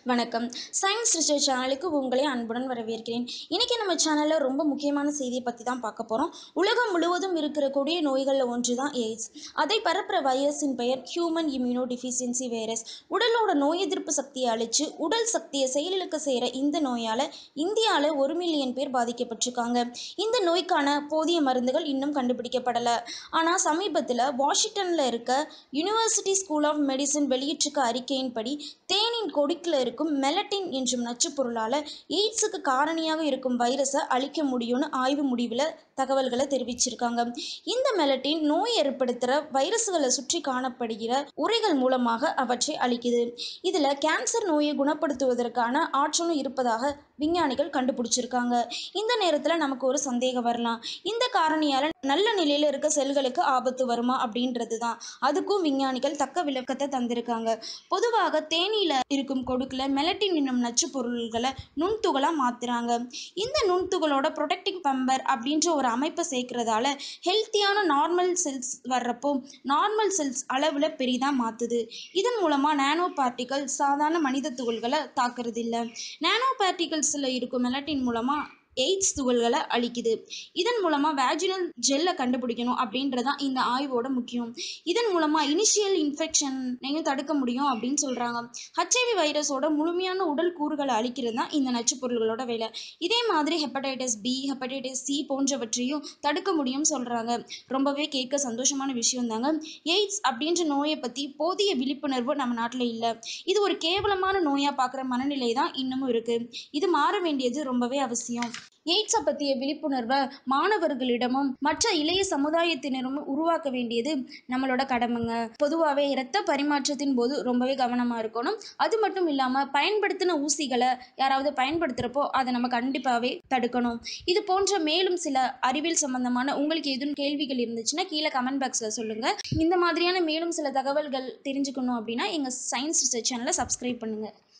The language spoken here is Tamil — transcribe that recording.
வணக்கம் சயின்ஸ் ரிசர்ச் சேனலுக்கு உங்களை அன்புடன் வரவேற்கிறேன் இன்றைக்கி நம்ம சேனலில் ரொம்ப முக்கியமான செய்தியை பற்றி தான் பார்க்க போகிறோம் உலகம் முழுவதும் இருக்கிற கொடிய நோய்களில் ஒன்று தான் எய்ட்ஸ் அதை பரப்புகிற வைரஸின் பெயர் ஹியூமன் இம்யூனோ டிஃபிஷியன்சி வைரஸ் உடலோட நோய் எதிர்ப்பு சக்தியை அழித்து உடல் சக்தியை செயலிழக்க செய்கிற இந்த நோயால் இந்தியாவில் ஒரு மில்லியன் பேர் பாதிக்கப்பட்டிருக்காங்க இந்த நோய்க்கான போதிய மருந்துகள் இன்னும் கண்டுபிடிக்கப்படலை ஆனால் சமீபத்தில் வாஷிங்டனில் இருக்க யுனிவர்சிட்டி ஸ்கூல் ஆஃப் மெடிசன் வெளியிட்டிருக்க அறிக்கையின்படி தேனின் கொடிக்கில் இருக்கும் மெலட்டின் என்றும் நச்சுப் பொருளால் எய்ட்ஸுக்கு காரணியாக இருக்கும் வைரஸை அழிக்க முடியும்னு ஆய்வு முடிவில் தகவல்களை தெரிவிச்சிருக்காங்க இந்த மெலட்டின் நோய் ஏற்படுத்துகிற வைரஸ்களை சுற்றி காணப்படுகிற உரைகள் மூலமாக அவற்றை அழிக்குது இதில் கேன்சர் நோயை குணப்படுத்துவதற்கான ஆற்றலும் இருப்பதாக விஞ்ஞானிகள் கண்டுபிடிச்சிருக்காங்க இந்த நேரத்தில் நமக்கு ஒரு சந்தேகம் வரலாம் இந்த காரணியால் நல்ல நிலையில் இருக்க செல்களுக்கு ஆபத்து வருமா அப்படின்றது தான் அதுக்கும் விஞ்ஞானிகள் தக்க விளக்கத்தை தந்திருக்காங்க பொதுவாக தேனியில் இருக்கும் கொடுக்கில் மெலட்டின் என்னும் நச்சு பொருள்களை நுண்துகளாக மாற்றுறாங்க இந்த நுண்துகளோட ப்ரொடெக்டிங் பம்பர் அப்படின்ற ஒரு அமைப்பை சேர்க்கறதால ஹெல்த்தியான நார்மல் செல்ஸ் வர்றப்போ நார்மல் செல்ஸ் அளவில் பெரிதாக மாற்றுது இதன் மூலமாக நானோ பார்ட்டிகல் சாதாரண மனித துகள்களை தாக்குறது இல்லை நானோ பார்ட்டிகல்ஸில் இருக்கும் மெலட்டின் மூலமாக எய்ட்ஸ் துகள்களை அழிக்குது இதன் மூலமாக வேஜினல் ஜெல்லை கண்டுபிடிக்கணும் அப்படின்றதான் இந்த ஆய்வோட முக்கியம் இதன் மூலமாக இனிஷியல் இன்ஃபெக்ஷனையும் தடுக்க முடியும் அப்படின்னு சொல்கிறாங்க ஹச்ஐவி வைரஸோட முழுமையான உடல் கூறுகளை அழிக்கிறது தான் இந்த நச்சுப் பொருள்களோட வேலை இதே மாதிரி ஹெப்படைட்டிஸ் பி ஹெப்படைட்டிஸ் சி போன்றவற்றையும் தடுக்க முடியும்னு சொல்கிறாங்க ரொம்பவே கேட்க சந்தோஷமான விஷயம் தாங்க எய்ட்ஸ் அப்படின்ற நோயை பற்றி போதிய விழிப்புணர்வு நம்ம நாட்டில் இல்லை இது ஒரு கேவலமான நோயாக பார்க்குற மனநிலை தான் இன்னமும் இருக்குது இது மாற வேண்டியது ரொம்பவே அவசியம் எய்ட்ஸை பற்றிய விழிப்புணர்வை மாணவர்களிடமும் மற்ற இளைய சமுதாயத்தினரும் உருவாக்க வேண்டியது நம்மளோட கடமைங்க பொதுவாகவே இரத்த பரிமாற்றத்தின் போது ரொம்பவே கவனமாக இருக்கணும் அது மட்டும் இல்லாமல் பயன்படுத்தின ஊசிகளை யாராவது பயன்படுத்துகிறப்போ அதை நம்ம கண்டிப்பாகவே தடுக்கணும் இது போன்ற மேலும் சில அறிவியல் சம்பந்தமான உங்களுக்கு எதுவும் கேள்விகள் இருந்துச்சுன்னா கீழே கமெண்ட் பாக்ஸில் சொல்லுங்கள் இந்த மாதிரியான மேலும் சில தகவல்கள் தெரிஞ்சுக்கணும் அப்படின்னா எங்கள் சயின்ஸ் ரிசர்ச் சேனலை சப்ஸ்கிரைப் பண்ணுங்கள்